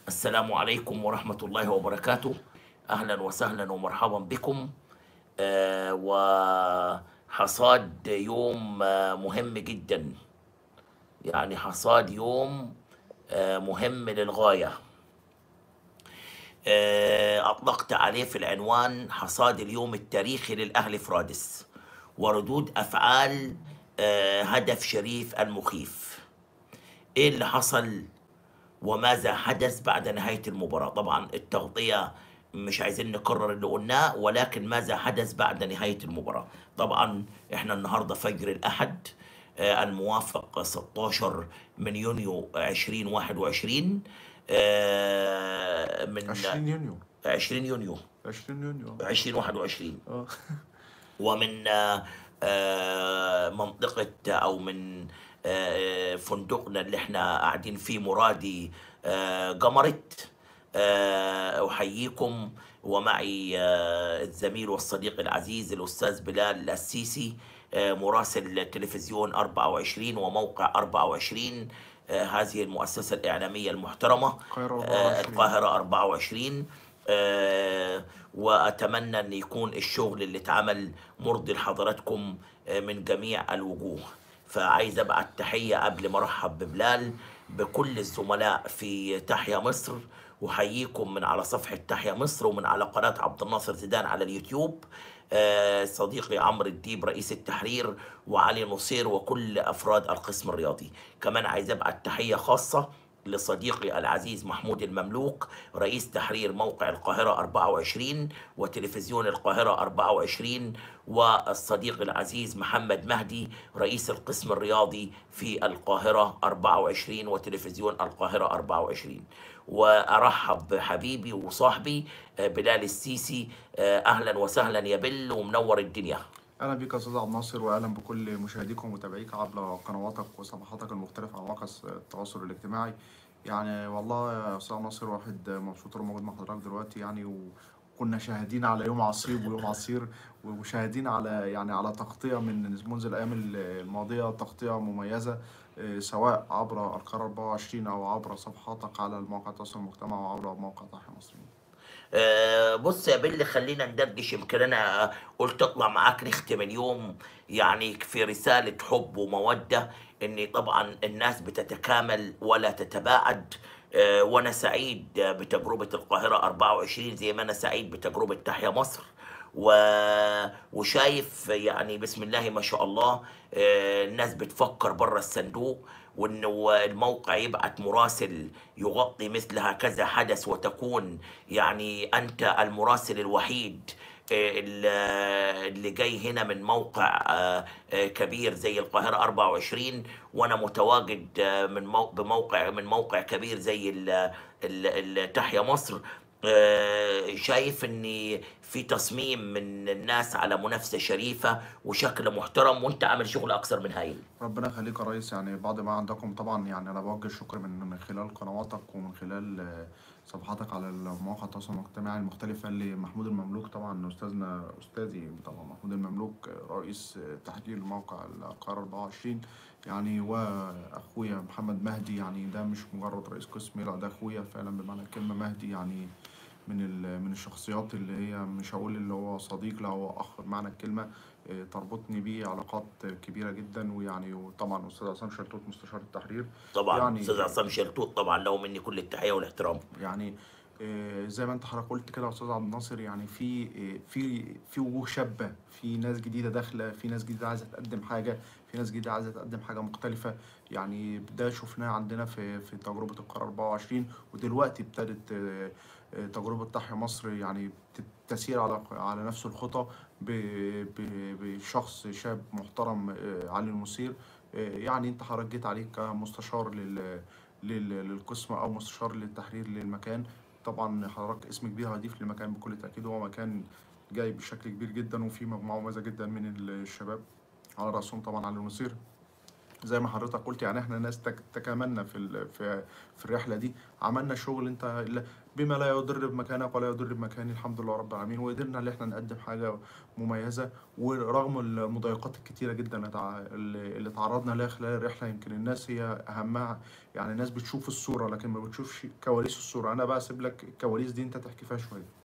السلام عليكم ورحمة الله وبركاته أهلا وسهلا ومرحبا بكم آه، وحصاد يوم آه، مهم جدا يعني حصاد يوم آه، مهم للغاية آه، أطلقت عليه في العنوان حصاد اليوم التاريخي للأهلي فرادس وردود أفعال آه، هدف شريف المخيف إيه اللي حصل وماذا حدث بعد نهاية المباراة طبعا التغطية مش عايزين نكرر اللي قلناه ولكن ماذا حدث بعد نهاية المباراة طبعا احنا النهاردة فجر الأحد آه، الموافق 16 من يونيو 2021 آه، من 20 يونيو 20 يونيو 20 يونيو 2021 اه ومن آه، آه، منطقة أو من آه، فندقنا اللي احنا قاعدين فيه مرادي آه، جمرت آه، أحييكم ومعي آه، الزميل والصديق العزيز الأستاذ بلال السيسي آه، مراسل تلفزيون 24 وموقع 24 آه، هذه المؤسسة الإعلامية المحترمة القاهرة آه، 24 القاهرة 24 آه، وأتمنى أن يكون الشغل اللي اتعمل مرضي لحضراتكم آه، من جميع الوجوه فعايز أبعت تحية قبل ما أرحب ببلال بكل الزملاء في تحيا مصر وحييكم من على صفحة تحيا مصر ومن على قناة عبد الناصر زيدان على اليوتيوب آه، صديقي عمرو الديب رئيس التحرير وعلي نصير وكل أفراد القسم الرياضي كمان عايز أبعت تحية خاصة لصديقي العزيز محمود المملوك رئيس تحرير موقع القاهرة 24 وتلفزيون القاهرة 24 والصديق العزيز محمد مهدي رئيس القسم الرياضي في القاهرة 24 وتلفزيون القاهرة 24 وأرحب بحبيبي وصاحبي آه، بلال السيسي آه، أهلا وسهلا يا بل ومنور الدنيا اهلا بك يا استاذ عبد الناصر واهلا بكل مشاهديكم ومتابعيك عبر قنواتك وصفحاتك المختلفه على مواقع التواصل الاجتماعي يعني والله يا استاذ عبد الناصر واحد مبسوط إنه موجود مع حضرتك دلوقتي يعني وكنا شاهدين على يوم عصيب ويوم عصير وشاهدين على يعني على تغطيه من منذ الايام الماضيه تغطيه مميزه إيه، سواء عبر القرار 24 او عبر صفحاتك على المواقع التواصل المجتمعي وعبر موقع تحيا مصريين آه، بص يا بل خلينا ندردش يمكن انا قلت اطلع معاك نختم اليوم يعني في رسالة حب ومودة ان طبعا الناس بتتكامل ولا تتباعد آه، وانا سعيد بتجربة القاهرة 24 زي ما انا سعيد بتجربة تحيا مصر و... وشايف يعني بسم الله ما شاء الله آه، الناس بتفكر بره الصندوق وانه الموقع يبعت مراسل يغطي مثل هكذا حدث وتكون يعني انت المراسل الوحيد آه، اللي اللي جاي هنا من موقع آه، آه، كبير زي القاهرة 24 وانا متواجد آه، من مو- بموقع من موقع كبير زي ال- ال- ال- تحيا مصر آه، شايف ان في تصميم من الناس على منافسة شريفة وشكل محترم وانت عامل شغل اكثر من هايل ربنا يخليك يا ريس يعني بعد ما عندكم طبعا يعني انا بوجه الشكر من من خلال قنواتك ومن خلال آه، صفحاتك على مواقع التواصل الاجتماعي المختلفة لمحمود المملوك طبعا استاذنا استاذي طبعا محمود المملوك آه، رئيس آه، تحرير موقع القاهرة 24 يعني واخويا محمد مهدي يعني ده مش مجرد رئيس قسم لا ده اخويا فعلا بمعنى الكلمة مهدي يعني من ال- من الشخصيات اللي هي مش هقول اللي هو صديق لا هو اخ بمعنى الكلمه إيه، تربطني بيه علاقات كبيره جدا ويعني وطبعا استاذ عصام شلتوت مستشار التحرير طبعا يعني استاذ عصام شلتوت طبعا له مني كل التحية والاحترام يعني إيه، زي ما انت حضرتك قلت كده يا استاذ عبد الناصر يعني في إيه، في في وجوه شابه في ناس جديده داخله في ناس جديده عايزه تقدم حاجه في ناس جديده عايزه تقدم حاجه مختلفه يعني ده شفناه عندنا في في تجربه القرار 24 ودلوقتي ابتدت آه، آه، تجربه تحيا مصر يعني بت- تسير على على نفس الخطى ب- ب- بشخص شاب محترم آه، علي المثير آه، يعني انت حضرتك جيت عليك كمستشار لل لل- للقسم او مستشار للتحرير للمكان طبعا حضرتك اسم كبير هضيف للمكان بكل تاكيد هو مكان جاي بشكل كبير جدا وفي مجموعه مميزه جدا من الشباب على راسهم طبعا علي المثير زي ما حضرتك قلت يعني احنا ناس تك- تكاملنا في ال- في في الرحله دي عملنا شغل انت لا- بما لا يضر بمكانك ولا يضر بمكاني الحمد لله رب العالمين وقدرنا ان احنا نقدم حاجه مميزه ورغم المضايقات الكتيره جدا اللي تع- اللي اللي تعرضنا لها خلال الرحله يمكن الناس هي اهمها يعني الناس بتشوف الصوره لكن ما بتشوفش كواليس الصوره انا بقى اسيب لك الكواليس دي انت تحكي فيها شويه